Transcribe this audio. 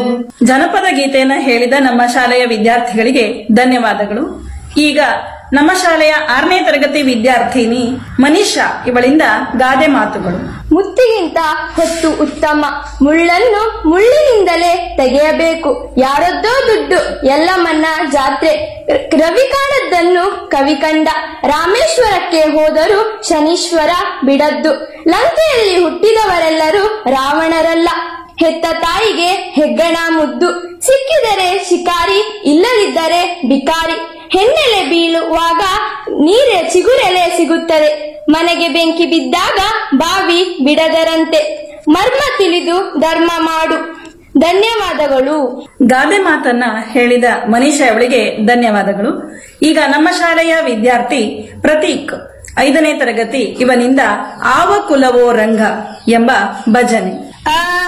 ಜನಪದ ಗೀತೆಯನ್ನ ಹೇಳಿದ ನಮ್ಮ ಶಾಲೆಯ ವಿದ್ಯಾರ್ಥಿಗಳಿಗೆ ಧನ್ಯವಾದಗಳು ಈಗ ನಮ್ಮ ಶಾಲೆಯ ಆರನೇ ತರಗತಿ ವಿದ್ಯಾರ್ಥಿನಿ ಮನೀಷಾ ಇವಳಿಂದ ಗಾದೆ ಮಾತುಗಳು ಮುತ್ತಿಗಿಂತ ಹೊತ್ತು ಉತ್ತಮ ಮುಳ್ಳನ್ನು ಮುಳ್ಳಿನಿಂದಲೇ ತೆಗೆಯಬೇಕು ಯಾರದ್ದೋ ದುಡ್ಡು ಎಲ್ಲಮ್ಮನ ಜಾತ್ರೆ ರವಿ ಕಾಣದ್ದನ್ನು ಕವಿ ಕಂಡ ರಾಮೇಶ್ವರಕ್ಕೆ ಹೋದರೂ ಶನೀಶ್ವರ ಬಿಡದ್ದು ಲಂಕೆಯಲ್ಲಿ ಹುಟ್ಟಿದವರೆಲ್ಲರೂ ರಾವಣರಲ್ಲ ಹೆತ್ತ ತಾಯಿಗೆ ಹೆಗ್ಗಣ ಮುದ್ದು ಸಿಕ್ಕಿದರೆ ಶಿಕಾರಿ ಇಲ್ಲದಿದ್ದರೆ ಬಿಕಾರಿ ಹೆಣ್ಣೆಲೆ ಬೀಳುವಾಗ ನೀರೆ ಚಿಗುರೆಲೆ ಸಿಗುತ್ತದೆ ಮನೆಗೆ ಬೆಂಕಿ ಬಿದ್ದಾಗ ಬಾವಿ ಬಿಡದರಂತೆ ಮರ್ಮ ತಿಳಿದು ಧರ್ಮ ಮಾಡು ಧನ್ಯವಾದಗಳು ಗಾದೆ ಮಾತನ್ನ ಹೇಳಿದ ಮನೀಷಾ ಅವಳಿಗೆ ಧನ್ಯವಾದಗಳು ಈಗ ನಮ್ಮ ಶಾಲೆಯ ವಿದ್ಯಾರ್ಥಿ ಪ್ರತೀಕ್ ಐದನೇ ತರಗತಿ ಇವನಿಂದ ಆವ ಕುಲವೋ ರಂಗ ಎಂಬ ಭಜನೆ ಆ